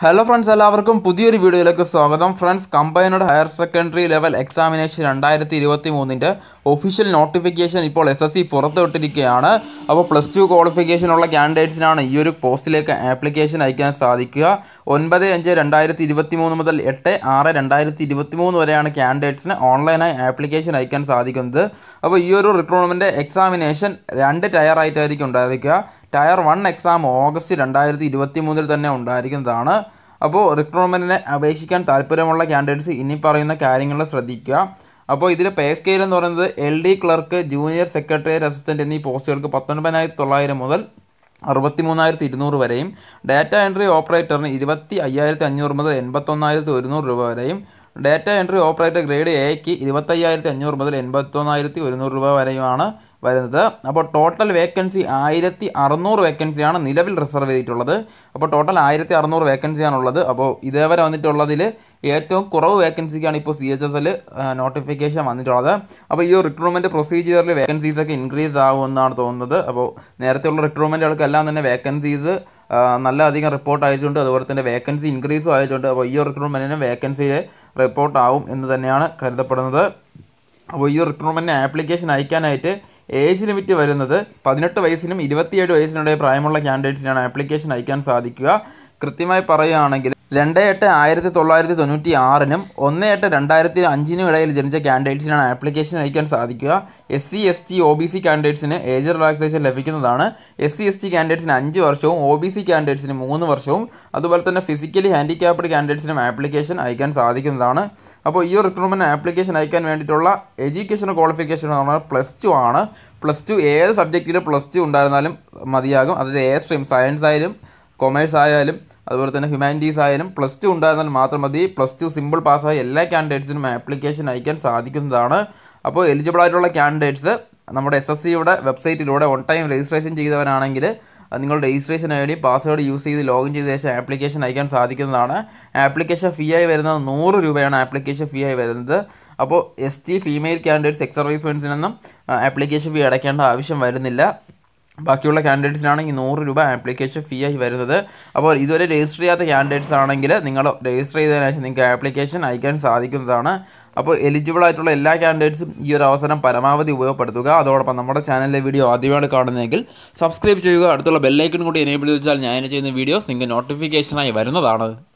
hello friends എല്ലാവർക്കും പുതിയൊരു വീഡിയോയിലേക്ക് സ്വാഗതം friends combined higher secondary level examination രണ്ടായിരത്തി ഇരുപത്തി മൂന്നിൻ്റെ ഒഫീഷ്യൽ നോട്ടിഫിക്കേഷൻ ഇപ്പോൾ എസ് എസ് സി പുറത്തുവിട്ടിരിക്കുകയാണ് അപ്പോൾ പ്ലസ് ടു ക്വാളിഫിക്കേഷനുള്ള ക്യാൻഡിഡേറ്റ്സിനാണ് ഈ ഒരു പോസ്റ്റിലേക്ക് ആപ്ലിക്കേഷൻ അയക്കാൻ സാധിക്കുക ഒൻപത് അഞ്ച് രണ്ടായിരത്തി ഇരുപത്തി മൂന്ന് മുതൽ എട്ട് ആറ് രണ്ടായിരത്തി ഇരുപത്തി മൂന്ന് വരെയാണ് ക്യാൻഡിഡേറ്റ്സിന് ഓൺലൈനായി ആപ്ലിക്കേഷൻ അയക്കാൻ സാധിക്കുന്നത് അപ്പോൾ ഈ ഒരു റിക്രൂട്ട്മെൻറ്റ് എക്സാമിനേഷൻ രണ്ട് ടയറായിട്ടായിരിക്കും ഉണ്ടായിരിക്കുക ടയർ വൺ എക്സാം ഓഗസ്റ്റ് രണ്ടായിരത്തി ഇരുപത്തി മൂന്നിൽ തന്നെ ഉണ്ടായിരിക്കുന്നതാണ് അപ്പോൾ റിക്രൂട്ട്മെൻറ്റിനെ അപേക്ഷിക്കാൻ താല്പര്യമുള്ള ക്യാൻഡിഡേറ്റ്സ് ഇനി പറയുന്ന കാര്യങ്ങൾ ശ്രദ്ധിക്കുക അപ്പോൾ ഇതിൽ പേ സ്കെയിൽ എന്ന് പറയുന്നത് L D clerk junior secretary assistant എന്നീ പോസ്റ്റുകൾക്ക് പത്തൊൻപതിനായിരത്തി തൊള്ളായിരം മുതൽ അറുപത്തി മൂന്നായിരത്തി ഇരുന്നൂറ് വരെയും ഡാറ്റ എൻട്രി ഓപ്പറേറ്ററിന് ഇരുപത്തി അയ്യായിരത്തി അഞ്ഞൂറ് മുതൽ എൺപത്തൊന്നായിരത്തി ഒരുന്നൂറ് രൂപ വരെയും ഡാറ്റ എൻട്രി ഓപ്പറേറ്റർ ഗ്രേഡ് എക്ക് ഇരുപത്തയ്യായിരത്തി അഞ്ഞൂറ് മുതൽ എൺപത്തൊന്നായിരത്തി ഒരുന്നൂറ് രൂപ വരെയുമാണ് വരുന്നത് അപ്പോൾ ടോട്ടൽ വേക്കൻസി ആയിരത്തി അറുന്നൂറ് വേക്കൻസിയാണ് നിലവിൽ റിസർവ് ചെയ്തിട്ടുള്ളത് അപ്പോൾ ടോട്ടൽ ആയിരത്തി അറുന്നൂറ് വേക്കൻസിയാണുള്ളത് അപ്പോൾ ഇതേവരെ വന്നിട്ടുള്ളതിൽ ഏറ്റവും കുറവ് വേക്കൻസിക്കാണ് ഇപ്പോൾ C H S L notification വന്നിട്ടുള്ളത് അപ്പോൾ ഈ റിക്രൂട്ട്മെൻറ്റ് പ്രൊസീജിയറിൽ വേക്കൻസീസ് ഒക്കെ ഇൻക്രീസ് ആകുമെന്നാണ് തോന്നുന്നത് അപ്പോൾ നേരത്തെയുള്ള റിക്രൂട്ട്മെൻറ്റുകൾക്കെല്ലാം തന്നെ വേക്കൻസീസ് നല്ല അധികം റിപ്പോർട്ട് ആയിട്ടുണ്ട് അതുപോലെ തന്നെ വേക്കൻസി ഇൻക്രീസും ആയിട്ടുണ്ട് അപ്പോൾ ഈ റിക്രൂട്ട്മെൻറ്റിന് വേക്കൻസി റിപ്പോർട്ട് ആവും എന്ന് തന്നെയാണ് കരുതപ്പെടുന്നത് അപ്പോൾ ഈ റിക്രൂട്ട്മെൻറ്റിന് ആപ്ലിക്കേഷൻ അയക്കാനായിട്ട് ഏജ് ലിമിറ്റ് വരുന്നത് പതിനെട്ട് വയസ്സിനും ഇരുപത്തിയേഴ് വയസ്സിനിടെ പ്രായമുള്ള ക്യാൻഡിഡേറ്റ്സിനാണ് ആപ്ലിക്കേഷൻ അയക്കാൻ സാധിക്കുക കൃത്യമായി പറയുകയാണെങ്കിൽ രണ്ട് എട്ട് ആയിരത്തി തൊള്ളായിരത്തി തൊണ്ണൂറ്റി ആറിനും ഒന്ന് എട്ട് രണ്ടായിരത്തി അഞ്ചിനും ഇടയിൽ ജനിച്ച ക്യാൻഡിഡേറ്റ്സിനാണ് ആപ്ലിക്കേഷൻ അയക്കാൻ സാധിക്കുക S C S T O B C ക്യാൻഡിഡേറ്റ്സിന് ഏജ് റിലാക്സേഷൻ ലഭിക്കുന്നതാണ് എസ് സി എസ് ടി ക്യാൻഡിഡേറ്റ്സിന് അഞ്ച് വർഷവും ഒ ബി സി ക്യാൻഡിഡേറ്റ്സിന് മൂന്ന് വർഷവും അതുപോലെ തന്നെ ഫിസിക്കലി ഹാൻഡിക്യാപ്ഡ് ക്യാൻഡിഡേറ്റ്സിനും ആപ്ലിക്കേഷൻ അയക്കാൻ സാധിക്കുന്നതാണ് അപ്പോൾ ഈ റിക്രൂട്ട്മെൻറ്റ് ആപ്ലിക്കേഷൻ അയക്കാൻ വേണ്ടിയിട്ടുള്ള എഡ്യൂക്കേഷൻ ക്വാളിഫിക്കേഷൻ എന്ന് പറഞ്ഞാൽ പ്ലസ് ടു ആണ് പ്ലസ് ടു ഏത് സബ്ജക്റ്റിൽ പ്ലസ് ടു ഉണ്ടായിരുന്നാലും മതിയാകും അതായത് ഏ സ്ട്രീം സയൻസ് ആയാലും കൊമേഴ്സ് ആയാലും അതുപോലെ തന്നെ ഹ്യൂമാനിറ്റീസ് ആയാലും പ്ലസ് ടു ഉണ്ടായിരുന്നാൽ മാത്രം മതി പ്ലസ് ടു സിമ്പിൾ പാസ്സായ എല്ലാ ക്യാൻഡിഡേറ്റ്സിനും ആപ്ലിക്കേഷൻ അയക്കാൻ സാധിക്കുന്നതാണ് അപ്പോൾ എലിജിബിൾ ആയിട്ടുള്ള ക്യാൻഡിഡേറ്റ്സ് നമ്മുടെ എസ് എസ് സിയുടെ വെബ്സൈറ്റിലൂടെ ഓൺ ടൈം രജിസ്ട്രേഷൻ ചെയ്തവരാണെങ്കിൽ നിങ്ങൾ registration I D password use ചെയ്ത് ലോഗിൻ ചെയ്ത ശേഷം ആപ്ലിക്കേഷൻ അയക്കാൻ സാധിക്കുന്നതാണ് ആപ്ലിക്കേഷൻ ഫീ ആയി വരുന്നത് നൂറ് രൂപയാണ് ആപ്ലിക്കേഷൻ ഫീ ആയി വരുന്നത് അപ്പോൾ S T female candidates ex സർവീസ്മെൻസിനൊന്നും ആപ്ലിക്കേഷൻ ഫീ അടയ്ക്കേണ്ട ആവശ്യം വരുന്നില്ല ബാക്കിയുള്ള ക്യാൻഡിഡേറ്റ്സിനാണെങ്കിൽ നൂറ് രൂപ ആപ്ലിക്കേഷൻ ഫീ ആയി വരുന്നത് അപ്പോൾ ഇതുവരെ രജിസ്റ്റർ ചെയ്യാത്ത ക്യാൻഡിഡേറ്റ്സ് ആണെങ്കിൽ നിങ്ങൾ രജിസ്റ്റർ ചെയ്തതിനു ശേഷം നിങ്ങൾക്ക് ആപ്ലിക്കേഷൻ അയക്കാൻ സാധിക്കുന്നതാണ് അപ്പോൾ എലിജിബിൾ ആയിട്ടുള്ള എല്ലാ ക്യാൻഡിഡേറ്റ്സും ഈ ഒരു അവസരം പരമാവധി ഉപയോഗപ്പെടുത്തുക അതോടൊപ്പം നമ്മുടെ ചാനലിലെ വീഡിയോ ആദ്യമായിട്ട് കാണുന്നതെങ്കിൽ സബ്സ്ക്രൈബ് ചെയ്യുക അടുത്തുള്ള ബെല്ലൈക്കൺ കൂടി എനേബിൾ ചെയ്താൽ ഞാൻ ചെയ്യുന്ന വീഡിയോസ് നിങ്ങൾക്ക് നോട്ടിഫിക്കേഷനായി വരുന്നതാണ്